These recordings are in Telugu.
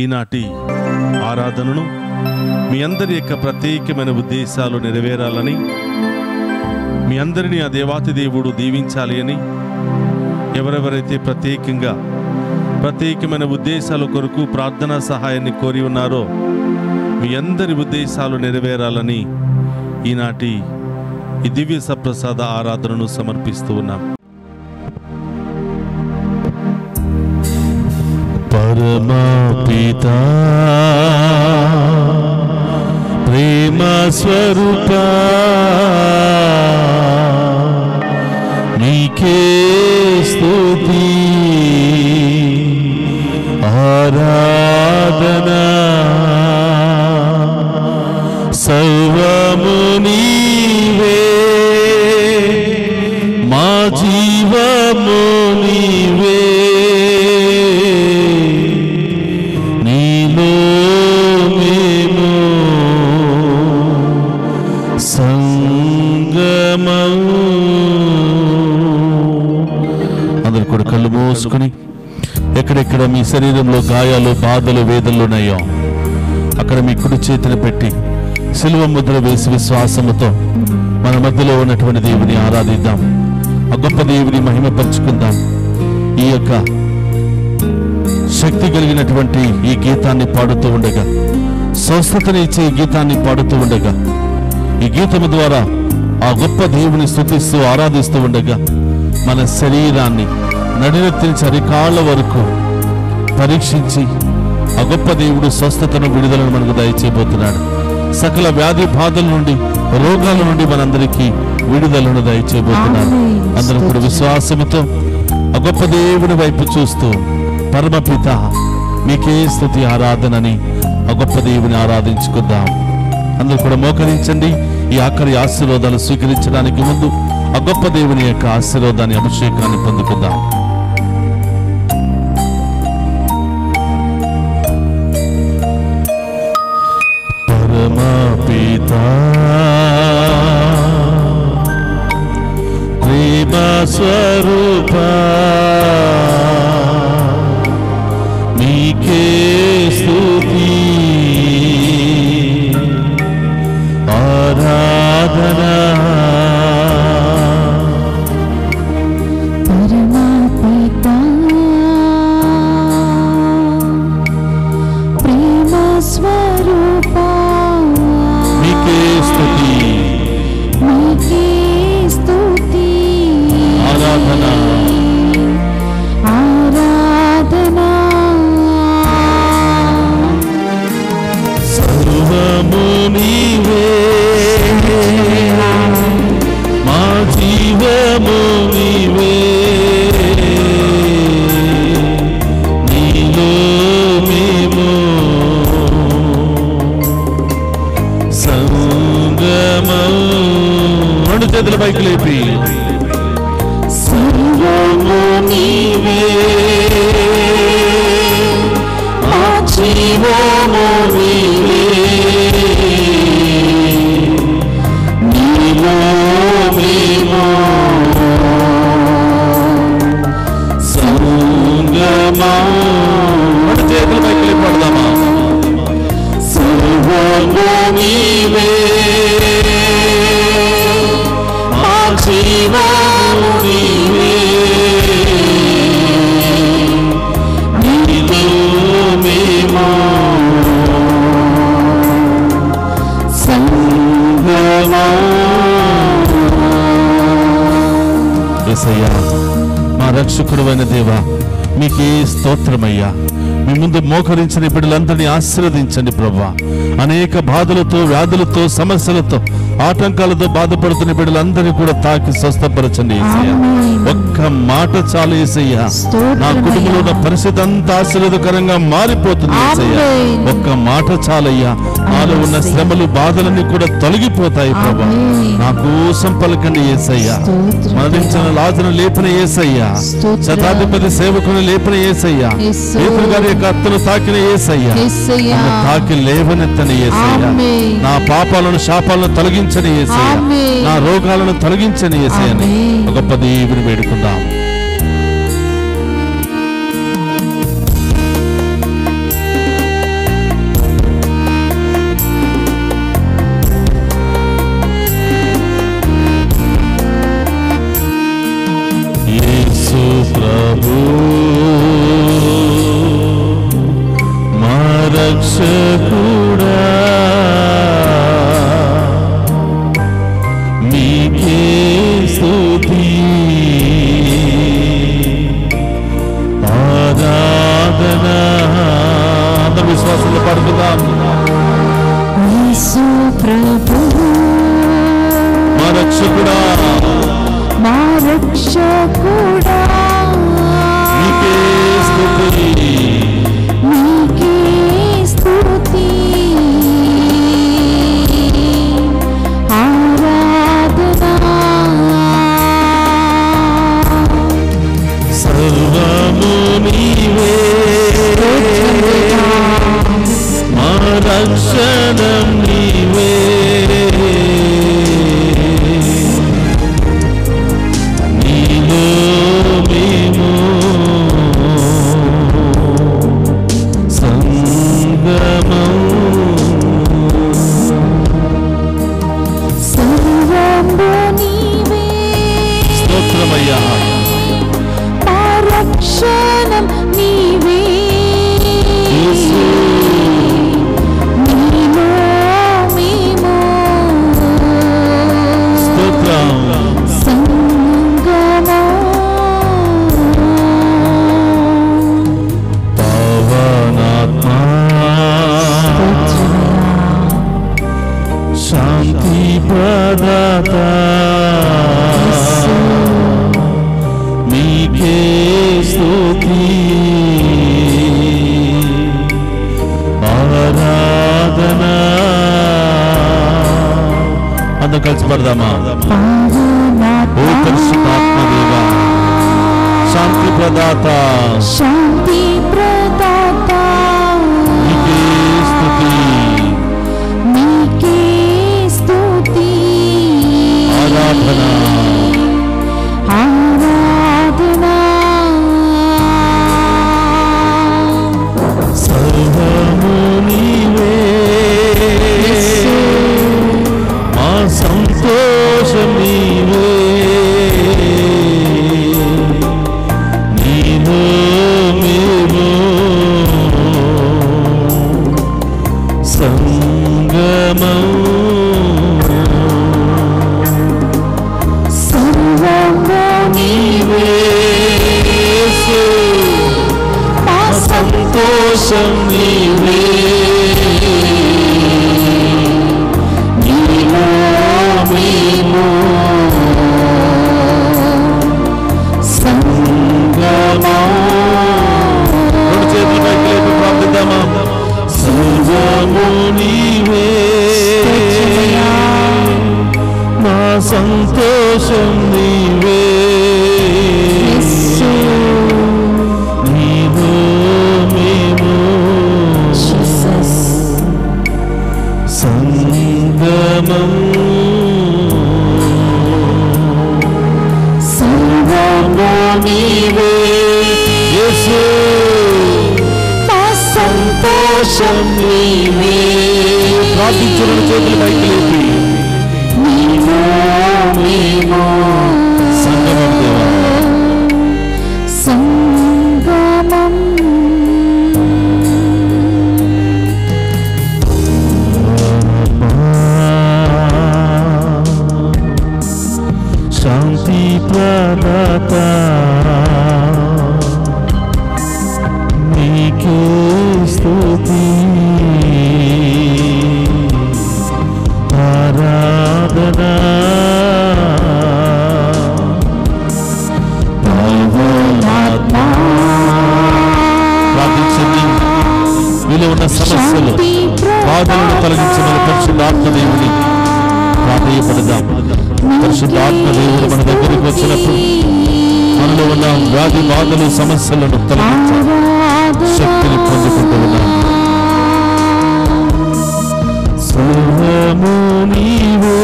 ఈనాటి ఆరాధనను మీ అందరి యొక్క ప్రత్యేకమైన ఉద్దేశాలు నెరవేరాలని మీ అందరినీ ఆ దేవాతి దేవుడు దీవించాలి అని ఎవరెవరైతే ప్రత్యేకంగా ప్రత్యేకమైన ఉద్దేశాల కొరకు ప్రార్థనా సహాయాన్ని కోరి ఉన్నారో మీ అందరి ఉద్దేశాలు నెరవేరాలని ఈనాటి ఈ దివ్య సప్రసాద ఆరాధనను సమర్పిస్తూ ఉన్నాం పరమా పిత ప్రేమ స్వరూప నీకే స్తుతి ఆరాధన సర్వము నీవే మా జీవము నీవే నీలో మేము సంగమము అందరు కూడా కళ్ళు మూసుకుని ఎక్కడెక్కడ మీ శరీరంలో గాయాలు బాధలు వేదనలు ఉన్నాయో అక్కడ మీ కుడి చేతిని పెట్టి సిలువ ముద్ర వేసి విశ్వాసముతో మన మధ్యలో ఉన్నటువంటి దేవుని ఆరాధిద్దాం ఆ గొప్ప దేవుని మహిమపరుచుకుందాం ఈ యొక్క శక్తి కలిగినటువంటి ఈ గీతాన్ని పాడుతూ ఉండగా స్వస్థతని ఇచ్చే ఈ గీతాన్ని పాడుతూ ఉండగా ఈ గీతము ద్వారా ఆ గొప్ప దేవుని స్థుతిస్తూ ఆరాధిస్తూ ఉండగా మన శరీరాన్ని నడినెత్తిన చరికాళ్ళ వరకు పరీక్షించి ఆ గొప్ప దేవుడు స్వస్థతను విడుదలను మనకు దయచేయబోతున్నాడు సకల వ్యాధి బాధల నుండి రోగాల నుండి మనందరికీ విడుదలను దయచేయబోతున్నాడు అందరం కూడా విశ్వాసముతో ఆ గొప్ప దేవుని వైపు చూస్తూ పరమపిత మీకే స్థుతి ఆరాధనని ఆ గొప్ప దేవుని ఆరాధించుకుందాం అందరూ కూడా మోకరించండి ఈ ఆఖరి ఆశీర్వాదాలు స్వీకరించడానికి ముందు ఆ గొప్ప దేవుని యొక్క ఆశీర్వాదాన్ని అభిషేకాన్ని పొందుకుందాం పరమా పిత ప్రేమ స్వరూప నీకే స్తుతి ఆరాధన పరమాపితా ప్రేమ స్వరూపా నీకే స్తుతి నీకే స్తుతి ఆరాధన ఆరాధన సర్వము నీవే మా జీవము నీవే నీలో మేము సంగమం రెండు చేతుల పైకి లేపి సర్వము నీవే మా జీవము నీవే నీలో మేము సంగమా రెండు చేతుల పైకి లేపి పడదామా సర్వము నీవే మా జీవము నీవే నీలో మేము సంగమా యేసయ్యా మా రక్షకుడు అయిన దేవా మీకే స్తోత్రమయ్యా మీ ముందు మోకరించిన బిడ్డలందరినీ ఆశీర్వదించండి ప్రభా అనేక బాధలతో వ్యాధులతో సమస్యలతో ఆటంకాలతో బాధపడుతున్న బిడ్డలందరినీ కూడా తాకి స్వస్థపరచండి యేసయ్యా ఆమేన్. ఒక్క మాట చాలు యేసయ్యా స్తోత్రమయ్యా. నా కుటుంబంలో ఉన్న పరిస్థితి అంతా ఆశీర్వదకరంగా మారిపోతుంది యేసయ్యా ఆమేన్. ఒక్క మాట చాలయ్యా నాలో ఉన్న శ్రమలు బాధలన్నీ కూడా తొలగిపోతాయి ప్రభా ఆమేన్. నా కోసం పలకండి యేసయ్యా స్తోత్రం. మరణించిన లాజను లేపిన ఏసయ్యా స్తోత్రం. శతాధిపతి సేవకుని లేపిన ఏసయ్యా యేసు. పేతురు గారి యొక్క అత్తను తాకిన ఏసయ్యా యేసయ్యా. నన్ను తాకి లేవనెత్తని ఏసయ్యా ఆమేన్. నా పాపాలను శాపాలను తొలగించని ఏసయ్యా ఆమేన్. నా రోగాలను తొలగించని ఏసయ్యని ఆమేన్. ఒక గొప్ప దేవుని వేడుకుందాం యేసు ప్రభు మా రక్షకుడా మా రక్షకుడా నీకే స్తుతి నీకే స్తుతి ఆరాధనా సర్వము నీవే మా రక్షణం నీవే నీలో మేము సంగమం సర్వము నీవే స్తోత్రమయ్యా మా రక్షణం నీవే యేసు నీలో మేము స్తోత్రం సంగమం పవనాత్మా శాంతి ప్రదాత మీకే స్తుతి ఆరాధన అందరం కలిసి పడదామా ఓ పరిశుద్ధాత్మ దేవా శాంతి ప్రదాత శాంతి ప్రదాత మీకే స్తుతి నీకే స్తుతి ఆరాధన ఆరాధనా సర్వము నీవే మా సంతోషం నీవే నీలో మేము సంగమం సర్వము నీవే యేసు, మా సంతోషం నీవే నీలో మేము రెండు చేతులు పైకి లేపి ప్రార్థిద్దామా సర్వము నీవే మా సంతోషం నీవే నీలో మేము సంగమం సర్వము నీవే యేసు మా సంతోషం నీవే ప్రార్థించిన చేతులు పైకి లేపి నీలో మేము సంగమం దేవా సంగమం శాంతి ప్రదాత నీకే స్తుతి ఆరాధన పవనాత్మా. ప్రార్థించండి మీలో ఉన్న సమస్యలు శాంతి బాధలను తొలగించమని పరిశుద్ధాత్మ దేవుని ప్రాధేయపడదాం పరిశుద్ధాత్మ దేవుడు మన దగ్గరికి వచ్చినప్పుడు మనలో ఉన్న వ్యాధి బాధలు సమస్యలను తొలగించ శక్తిని పొందుకుంటూ ఉన్నాం సర్వము నీవే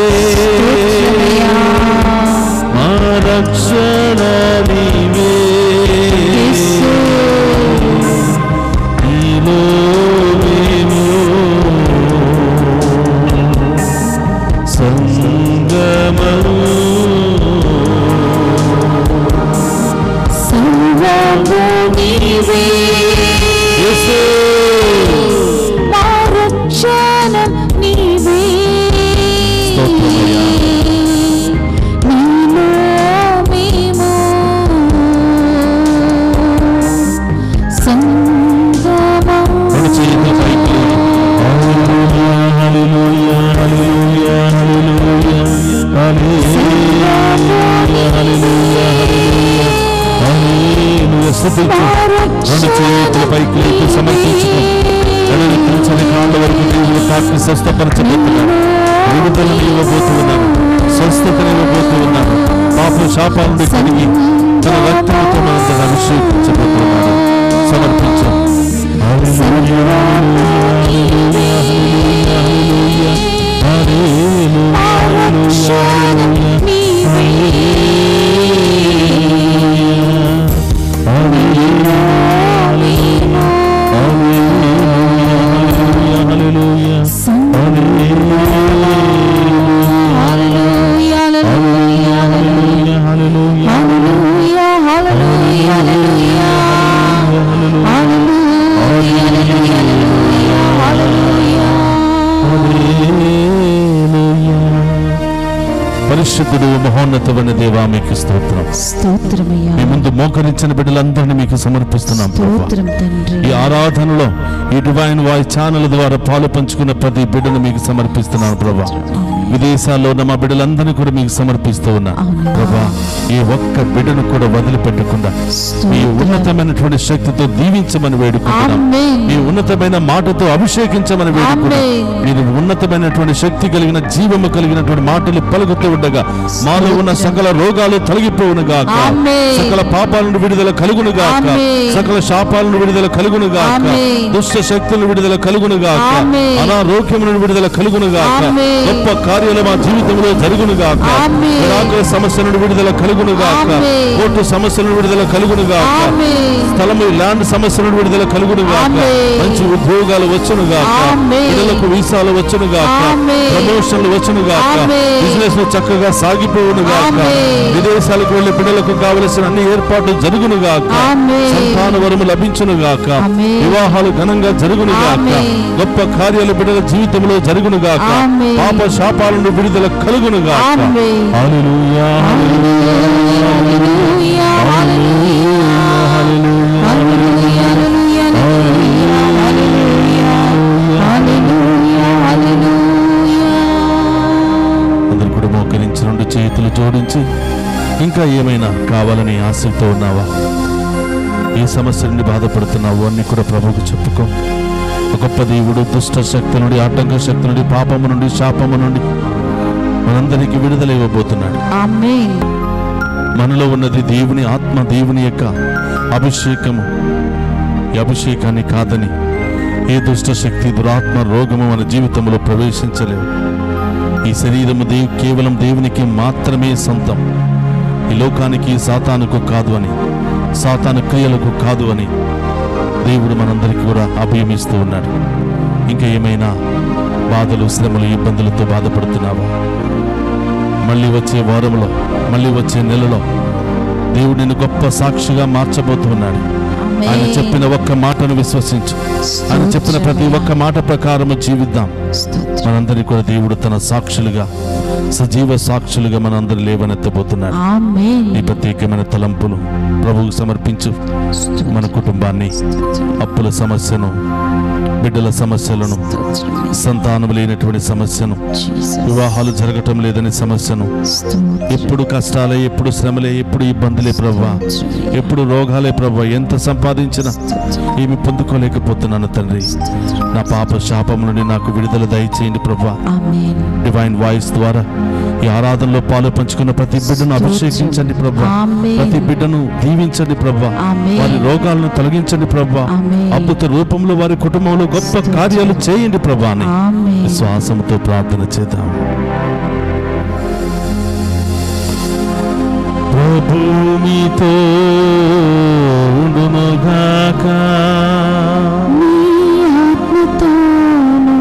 మా రక్షణ నీవే నీలో మేము సంగమము సర్వము నీవే యేసు మా రక్షణం నీవే స్తోత్రమయ్యా. నీలో మేము సంగమం రెండు చేతులు పైకి లేపి. హల్లెలూయా, తాకి స్వస్థపరచబోతున్నాను విడుదలను ఇవ్వబోతూ ఉన్నాను స్వస్థతను ఇవ్వబోతూ ఉన్నాను పాప శాపాల నుండి కడిగి తన రక్తంతో మనందరిని అభిషేకించబోతున్నాడు సమర్పించాం పరిశుద్ధుడు మహోన్నతమైన దేవా మీకు స్తోత్రం స్తోత్రమయ్యా మీ ముందు మోకరించిన బిడ్డలందరినీ మీకు సమర్పిస్తున్నాం ప్రభా స్తోత్రం తండ్రి ఈ ఆరాధనలో ఈ డివైన్ వాయిస్ ఛానల్ ద్వారా పాలు పంచుకున్న ప్రతి బిడ్డను మీకు సమర్పిస్తున్నాను ప్రభా విదేశాల్లో ఉన్న మా బిడ్డలందరినీ కూడా మీకు సమర్పిస్తూ ఉన్నా అవును. ప్రభా ఈ ఒక్క బిడ్డను కూడా వదిలిపెట్టకుండా మీ ఉన్నతమైనటువంటి శక్తితో దీవించమని వేడుకుంటున్నాం ఆమేన్. మీ ఉన్నతమైన మాటతో అభిషేకించమని వేడుకుంటున్నాం ఆమేన్. మీరు ఉన్నతమైనటువంటి శక్తి కలిగిన జీవము కలిగినటువంటి మాటలు పలుకుతూ ఉండగా మాలో ఉన్న సకల రోగాలు తొలగిపోవును గాక ఆమేన్. సకల పాపాల నుండి విడుదల కలుగును గాక ఆమేన్. సకల శాపాల నుండి విడుదల కలుగును గాక ఆమేన్. దుష్ట శక్తుల విడుదల కలుగును గాక ఆమేన్. అనారోగ్యం నుండి విడుదల కలుగును గాక ఆమేన్. గొప్ప కార్యాలు మా జీవితంలో జరుగును గాక ఆమేన్. విడాకుల సమస్య నుండి విడుదల కలుగును గాక ఆమేన్. కోర్టు సమస్యల నుండి విడుదల కలుగును గాక ఆమేన్. స్థలము ల్యాండ్ సమస్య నుండి విడుదల కలుగును గాక ఆమేన్. మంచి ఉద్యోగాలు వచ్చును గాక ఆమేన్. పిల్లలకు వీసాలు వచ్చును గాక ఆమేన్. ప్రమోషన్లు వచ్చును గాక ఆమేన్. బిజినెస్ ను చక్కగా సాగిపోవును గాక ఆమేన్. విదేశాలకు వెళ్లే పిల్లలకు కావలసిన అన్ని ఏర్పాట్లు జరుగును గాక ఆమేన్. సంతాన వరము లభించును గాక ఆమేన్. వివాహాలు ఘనంగా జరుగును గాక ఆమేన్. గొప్ప కార్యాలు బిడ్డల జీవితంలో జరుగును గాక ఆమేన్. పాప శాపాల నుండి విడుదల కలుగును గాక ఆమేన్. హల్లెలూయా హల్లెలూయా, హల్లెలూయా, హల్లెలూయా, హల్లెలూయా, హల్లెలూయా, హల్లెలూయా, హల్లెలూయా. అందరు కూడా మోకరించి రెండు చేతులు జోడించి ఇంకా ఏమైనా కావాలని ఆశతో ఉన్నావా ఏ సమస్య నుండి బాధపడుతున్నావు అన్ని కూడా ప్రభువుకు చెప్పుకో ఒక గొప్ప దేవుడు దుష్ట శక్తి నుండి ఆటంక శక్తి నుండి పాపము నుండి శాపము నుండి మనందరికీ విడుదల ఇవ్వబోతున్నాడు ఆమేన్ మనలో ఉన్నది దేవుని ఆత్మ దేవుని యొక్క అభిషేకము ఈ అభిషేకాన్ని కాదని ఏ దుష్ట శక్తి దురాత్మ రోగము మన జీవితంలో ప్రవేశించలేవు ఈ శరీరము దేవు కేవలం దేవునికి మాత్రమే సొంతం ఈ లోకానికి సాతానుకు కాదు అని సాతాను క్రియలకు కాదు అని దేవుడు మనందరికీ కూడా అభయమిస్తూ ఉన్నాడు ఇంకా ఏమైనా బాధలు శ్రమలు ఇబ్బందులతో బాధపడుతున్నావా మళ్ళీ వచ్చే వారంలో మళ్ళీ వచ్చే నెలలో దేవుడు నిన్ను గొప్ప సాక్షిగా మార్చబోతున్నాడు ఆయన ఆమేన్. చెప్పిన ఒక్క మాటను విశ్వసించు ఆయన చెప్పిన ప్రతి ఒక్క మాట ప్రకారము జీవిద్దాం స్తోత్రం. మనందరి కూడా దేవుడు తన సాక్షులుగా సజీవ సాక్షులుగా మనందరూ లేవనెత్తబోతున్నాడు ఆమేన్ ఈ ప్రత్యేకమైన తలంపులు ప్రభువుకు సమర్పించు మన కుటుంబాన్ని అప్పుల సమస్యను బిడ్డల సమస్యలను సంతానం లేనటువంటి సమస్యను వివాహాలు జరగటం లేదని సమస్యను ఎప్పుడు కష్టాలే ఎప్పుడు శ్రమలే ఎప్పుడు ఇబ్బందులే ప్రభా ఎప్పుడు రోగాలే ప్రభా ఎంత సంపాదించినా ఏమి పొందుకోలేకపోతున్నాను తండ్రి నా పాప శాపం నుండి నాకు విడుదల దయచేయండి ప్రభా ఆమేన్ డివైన్ వాయిస్ ద్వారా ఈ ఆరాధనలో పాలు పంచుకున్న ప్రతి బిడ్డను అభిషేకించండి ప్రభా ఆమేన్. ప్రతి బిడ్డను దీవించండి ప్రభా ఆమేన్. వారి రోగాలను తొలగించండి ప్రభా ఆమేన్. అద్భుత రూపంలో వారి కుటుంబంలో గొప్ప కార్యాలు చేయండి ప్రభా అని ఆమేన్ విశ్వాసంతో ప్రార్థన చేద్దాం ప్రభు మీతో ఉండునుగాక నీ ఆత్మతోను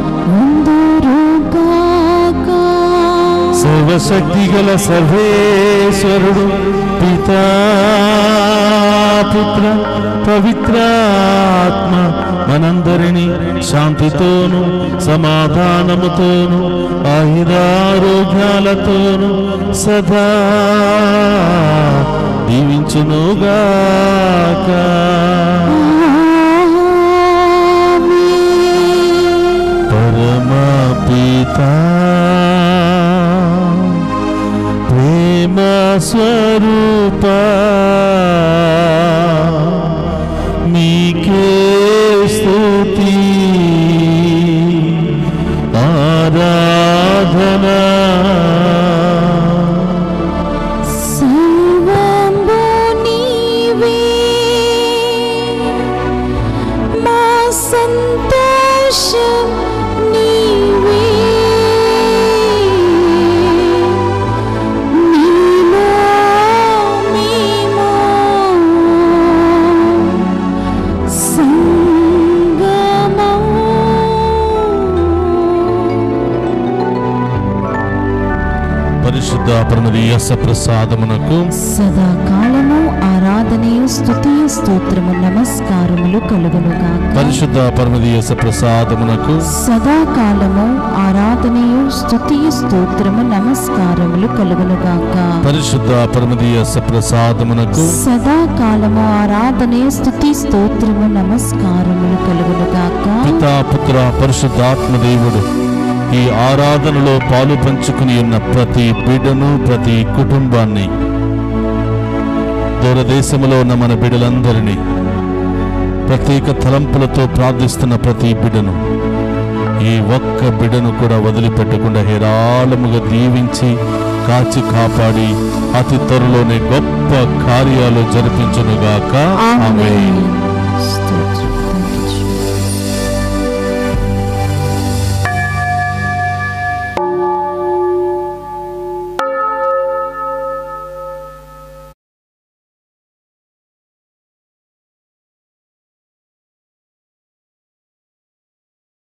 ఉందురుగాక. సర్వశక్తి గల సర్వేశ్వరుడు పితా పుత్ర పవిత్రాత్మ మనందరినీ శాంతితోను సమాధానముతోను ఆయురారోగ్యాలతోను సదా దీవించునుగాక ఆమేన్. పరమ పితా ప్రేమ స్వరూప మీకే స్తుతి పరిశుద్ధ పరమదీయ ప్రసాదమునకు సదాకాలము ఆరాధనయు స్తుతియు స్తోత్రము నమస్కారములు కలుగునుగాక పరిశుద్ధ పరమదీయ ప్రసాదమునకు సదాకాలము ఆరాధనయు స్తుతియు స్తోత్రము నమస్కారములు కలుగునుగాక పరిశుద్ధ పరమదీయ ప్రసాదమునకు సదాకాలము ఆరాధనయు స్తుతి స్తోత్రము నమస్కారములు కలుగునుగాక పితా పుత్ర పరిశుద్ధాత్మ దేవుడు ఈ ఆరాధనలో పాలు పంచుకుని ఉన్న ప్రతి బిడ్డను ప్రతి కుటుంబాన్ని దూరదేశంలో ఉన్న మన బిడ్డలందరినీ ప్రత్యేక తలంపులతో ప్రార్థిస్తున్న ప్రతి బిడ్డను ఈ ఒక్క బిడ్డను కూడా వదిలిపెట్టకుండా హేరాళముగా దీవించి కాచి కాపాడి అతి త్వరలోనే గొప్ప కార్యాలు జరిపించునుగాక ఆమేన్ ఆమేన్